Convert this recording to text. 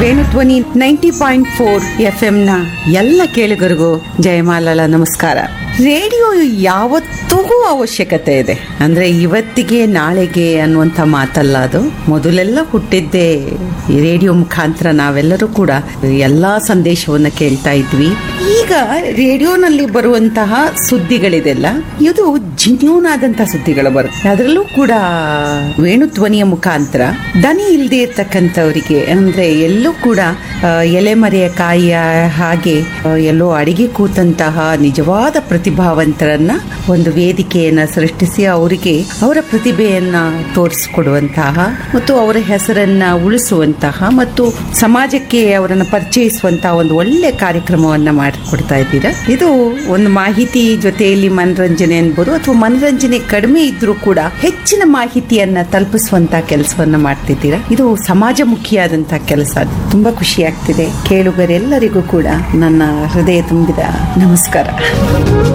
ವೇಣುಧ್ವನಿ ninety point four F ನ ಎಲ್ಲ ಕೇಳುಗರಿಗೂ ಜಯಮಾಲಲ ನಮಸ್ಕಾರ ರೇಡಿಯೋ ಯಾವತ್ತಿಗೂ ಅವಶ್ಯಕತೆ ಇದೆ ಅಂದ್ರೆ ಇವತ್ತಿಗೆ ನಾಳೆಗೆ ಅನ್ನುವಂಥ ಮಾತಲ್ಲ ಅದು ಮೊದಲೆಲ್ಲ ಹುಟ್ಟಿದ್ದೇ ಈ ರೇಡಿಯೋ ಮುಖಾಂತರ ನಾವೆಲ್ಲರೂ ಕೂಡ ಎಲ್ಲಾ ಸಂದೇಶವನ್ನ ಕೇಳ್ತಾ ಇದ್ವಿ ಈಗ ರೇಡಿಯೋನಲ್ಲಿ ಬರುವಂತಹ ಸುದ್ದಿಗಳಿದೆಲ್ಲ ಇದು ಜಿನ್ಯೂನ್ ಆದಂತಹ ಸುದ್ದಿಗಳು ಬರುತ್ತೆ ಅದರಲ್ಲೂ ಕೂಡ ವೇಣುಧ್ವನಿಯ ಮುಖಾಂತರ ದನಿ ಇಲ್ಲದೆ ಇರ್ತಕ್ಕಂಥವರಿಗೆ ಅಂದ್ರೆ ಎಲ್ಲೂ ಕೂಡ ಆ, ಎಲೆಮರೆಯ ಕಾಯಿಯ ಹಾಗೆ ಆ, ಎಲ್ಲೋ ಅಡಿಗೆ ಕೂತಂತಹ ನಿಜವಾದ ಪ್ರತಿಭಾವಂತರನ್ನ ಒಂದು ವೇದಿಕೆಯನ್ನ ಸೃಷ್ಟಿಸಿ ಅವರಿಗೆ ಅವರ ಪ್ರತಿಭೆಯನ್ನ ತೋರಿಸಿಕೊಡುವಂತಹ ಮತ್ತು ಅವರ ಹೆಸರನ್ನ ಉಳಿಸುವಂತಹ ಮತ್ತು ಸಮಾಜಕ್ಕೆ ಅವರನ್ನ ಪರಿಚಯಿಸುವಂತಹ ಒಂದು ಒಳ್ಳೆ ಕಾರ್ಯಕ್ರಮವನ್ನ ಮಾಡಿಕೊಡ್ತಾ ಇದ್ದೀರಾ ಇದು ಒಂದು ಮಾಹಿತಿ ಜೊತೆಯಲ್ಲಿ ಮನರಂಜನೆ ಅನ್ಬೋದು ಅಥವಾ ಮನರಂಜನೆ ಕಡಿಮೆ ಇದ್ರೂ ಕೂಡ ಹೆಚ್ಚಿನ ಮಾಹಿತಿಯನ್ನ ತಲುಪಿಸುವಂತ ಕೆಲಸವನ್ನ ಮಾಡ್ತಿದ್ದೀರಾ ಇದು ಸಮಾಜಮುಖಿಯಾದಂತ ಕೆಲಸ ತುಂಬಾ ಖುಷಿ ಆಗ್ತಿದೆ ಕೇಳುಗರೆಲ್ಲರಿಗೂ ಕೂಡ ನನ್ನ ಹೃದಯ ತುಂಬಿದ ನಮಸ್ಕಾರ